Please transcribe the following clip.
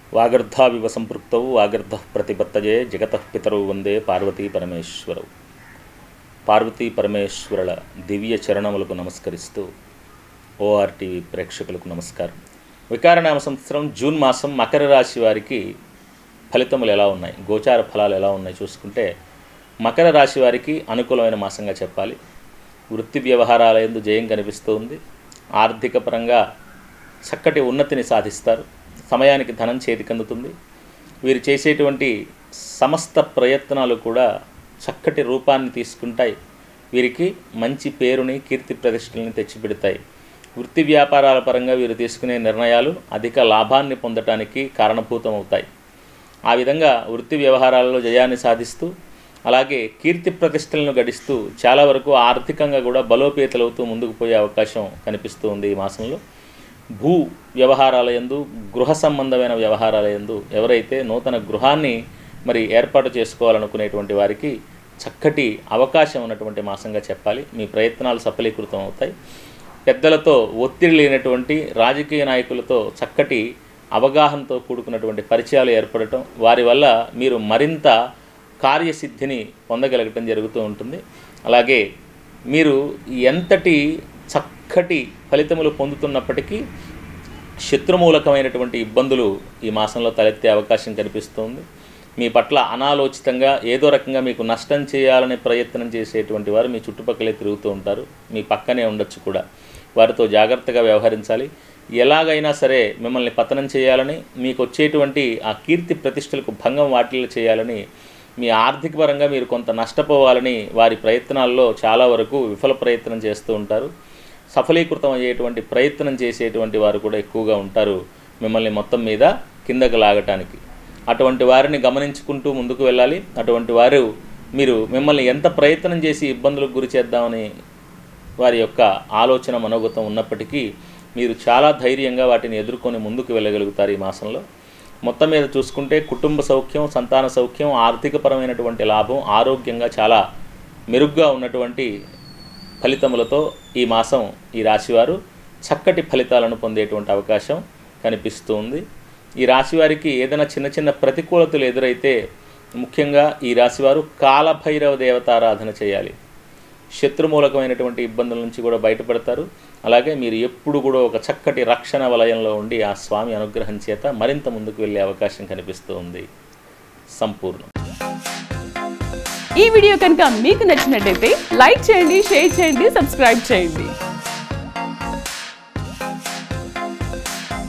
వాగర్ధావివ సంపృక్తౌ వాగర్ధ ప్రతిపత్తజే జగతః పితరౌ వందే పార్వతీ పరమేశ్వరౌ పార్వతీ పరమేశ్వరుల దివ్య చరణములకు నమస్కరిస్తూ ఓఆర్టీవీ ప్రేక్షకులకు నమస్కారం వికారనామ సంవత్సరం జూన్ మాసం మకర రాశి వారికి ఫలితములు ఎలా ఉన్నాయి గోచార ఫలాలు ఎలా ఉన్నాయి చూసుకుంటే మకర రాశి వారికి అనుకూలమైన మాసంగా చెప్పాలి వృత్తి వ్యవహారాల ఎందు జయం కనిపిస్తుంది ఆర్థిక పరంగా చక్కటి ఉన్నతిని సాధిస్తారు సమయానికి ధనం చేతికందుతుంది వీరు చేసేటువంటి సమస్త ప్రయత్నాలు కూడా చక్కటి రూపాన్ని తీసుకుంటాయి వీరికి మంచి పేరుని కీర్తి ప్రతిష్టలని తెచ్చిపెడతాయి వృత్తి వ్యాపారాల పరంగా వీరు తీసుకునే నిర్ణయాలు అధిక లాభాన్ని పొందటానికి కారణభూతం అవుతాయి ఆ విధంగా వృత్తి వ్యవహారాలలో జయాన్ని సాధిస్తూ అలాగే కీర్తి ప్రతిష్టలను గడిస్తూ చాలా వరకు ఆర్థికంగా కూడా బలోపేతలవుతూ ముందుకు పోయే అవకాశం కనిపిస్తూ ఉంది ఈ మాసంలో భూ వ్యవహారాల యందు గృహ సంబంధమైన వ్యవహారాల యందు ఎవరైతే నూతన గృహాన్ని మరి ఏర్పాటు చేసుకోవాలనుకునేటువంటి వారికి చక్కటి అవకాశం ఉన్నటువంటి మాసంగా చెప్పాలి మీ ప్రయత్నాలు సఫలీకృతం అవుతాయి పెద్దలతో ఒత్తిడి లేనటువంటి రాజకీయ నాయకులతో చక్కటి అవగాహనతో కూడుకున్నటువంటి పరిచయాలు ఏర్పడటం వారి వల్ల మీరు మరింత కార్యసిద్ధిని పొందగలగటం జరుగుతూ ఉంటుంది అలాగే మీరు ఎంతటి చక్కటి ఫలితములు పొందుతున్నప్పటికీ శత్రుమూలకమైనటువంటి ఇబ్బందులు ఈ మాసంలో తలెత్తే అవకాశం కనిపిస్తుంది మీ పట్ల అనాలోచితంగా ఏదో రకంగా మీకు నష్టం చేయాలనే ప్రయత్నం చేసేటువంటి వారు మీ చుట్టుపక్కలే తిరుగుతూ ఉంటారు మీ పక్కనే ఉండొచ్చు కూడా వారితో జాగ్రత్తగా వ్యవహరించాలి ఎలాగైనా సరే మిమ్మల్ని పతనం చేయాలని మీకు వచ్చేటువంటి ఆ కీర్తి ప్రతిష్టలకు భంగం వాటిల్లో చేయాలని మీ ఆర్థిక పరంగా మీరు కొంత నష్టపోవాలని వారి ప్రయత్నాల్లో చాలా వరకు విఫల ప్రయత్నం చేస్తూ ఉంటారు సఫలీకృతం అయ్యేటువంటి ప్రయత్నం చేసేటువంటి వారు కూడా ఎక్కువగా ఉంటారు మిమ్మల్ని మొత్తం మీద కిందకు లాగటానికి అటువంటి వారిని గమనించుకుంటూ ముందుకు వెళ్ళాలి అటువంటి వారు మీరు మిమ్మల్ని ఎంత ప్రయత్నం చేసి ఇబ్బందులకు గురి చేద్దామని వారి యొక్క ఆలోచన మనోగతం ఉన్నప్పటికీ మీరు చాలా ధైర్యంగా వాటిని ఎదుర్కొని ముందుకు వెళ్ళగలుగుతారు ఈ మాసంలో మొత్తం మీద చూసుకుంటే కుటుంబ సౌఖ్యం సంతాన సౌఖ్యం ఆర్థికపరమైనటువంటి లాభం ఆరోగ్యంగా చాలా మెరుగ్గా ఉన్నటువంటి ఫలితములతో ఈ మాసం ఈ రాశివారు చక్కటి ఫలితాలను పొందేటువంటి అవకాశం కనిపిస్తూ ఉంది ఈ రాశివారికి ఏదైనా చిన్న చిన్న ప్రతికూలతలు ఎదురైతే ముఖ్యంగా ఈ రాశివారు కాలభైరవ దేవతారాధన చేయాలి శత్రుమూలకమైనటువంటి ఇబ్బందుల నుంచి కూడా బయటపడతారు అలాగే మీరు ఎప్పుడు కూడా ఒక చక్కటి రక్షణ వలయంలో ఉండి ఆ స్వామి అనుగ్రహం చేత మరింత ముందుకు వెళ్ళే అవకాశం కనిపిస్తూ ఉంది సంపూర్ణం ఈ వీడియో కనుక మీకు నచ్చినట్టయితే లైక్ చేయండి షేర్ చేయండి సబ్స్క్రైబ్ చేయండి